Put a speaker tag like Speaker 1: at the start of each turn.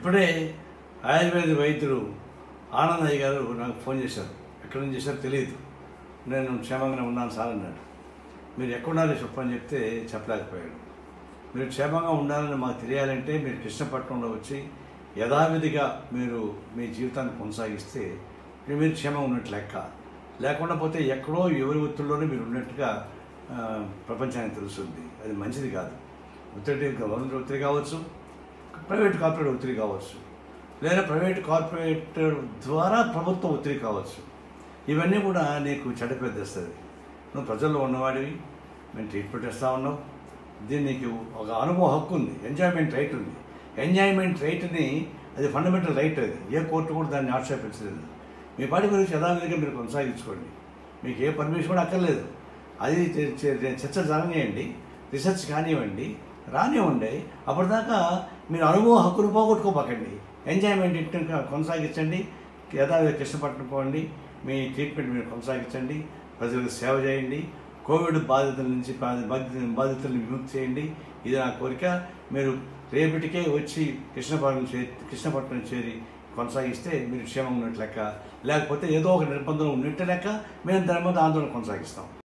Speaker 1: ఇప్పుడే ఆయుర్వేద వైద్యులు ఆనందయ్య గారు నాకు ఫోన్ చేశారు ఎక్కడి నుంచి చేశారో తెలియదు నేను క్షేమంగానే ఉన్నాను సార్ అన్నాడు మీరు ఎక్కడున్నారో చెప్పని చెప్తే చెప్పలేకపోయాడు మీరు క్షేమంగా ఉండాలని మాకు తెలియాలంటే మీరు కృష్ణపట్నంలో వచ్చి యథావిధిగా మీరు మీ జీవితాన్ని కొనసాగిస్తే మీరు క్షేమంగా ఉన్నట్టు లెక్క లేకుండా పోతే ఎక్కడో ఎవరి ఒత్తిడిలోనే మీరు ఉన్నట్టుగా ఆ, ప్రపంచానికి తెలుస్తుంది అది మంచిది కాదు ఒత్తిడి గవర్నమెంట్ ఒత్తిడి కావచ్చు ప్రైవేట్ కార్పొరేట్ ఒత్తిడి కావచ్చు లేదా ప్రైవేట్ కార్పొరేట్ ద్వారా ప్రభుత్వం ఒత్తిడి కావచ్చు ఇవన్నీ కూడా నీకు చెడ్డ పేరు తెస్తుంది నువ్వు ప్రజల్లో ఉన్నవాడివి మేము ట్రీట్మెంట్ ఇస్తా ఉన్నావు దీన్ని నీకు ఒక అనుభవ హక్కు ఉంది ఎంజాయ్మెంట్ రైట్ ఉంది ఎంజాయ్మెంట్ రైట్ని అది ఫండమెంటల్ రైట్ అది ఏ కోర్టు కూడా దాన్ని ఆక్షేపించలేదు మీ పాటి గురించి యథావిధిగా మీరు కొనసాగించుకోండి మీకు ఏ పర్మిషన్ కూడా అక్కర్లేదు అది చ- చ- చర్చ జరగనివ్వండి రీసెర్చ్ కానివ్వండి రానివ్వండి అప్పటిదాకా మీరు అనుభవ హక్కును పోగొట్టుకోబాకండి ఎంజాయ్మెంట్ ఇంటిని కొనసాగించండి యథావిధి కృష్ణపట్నం పోండి మీ ట్రీట్మెంట్ మీరు కొనసాగించండి ప్రజలకు సేవ చేయండి కోవిడ్ బాధితుల నుంచి బాధ- బాధిత బాధితులను విముక్తి చేయండి ఇది నా కోరిక మీరు రేపటికే వచ్చి కృష్ణపట్నం చే కృష్ణపట్నం చేరి కొనసాగిస్తే మీరు క్షేమంగా ఉన్నట్టు లెక్క లేకపోతే ఏదో ఒక నిర్బంధం ఉన్నట్టు లెక్క మేము దాని మీద ఆందోళన కొనసాగిస్తాం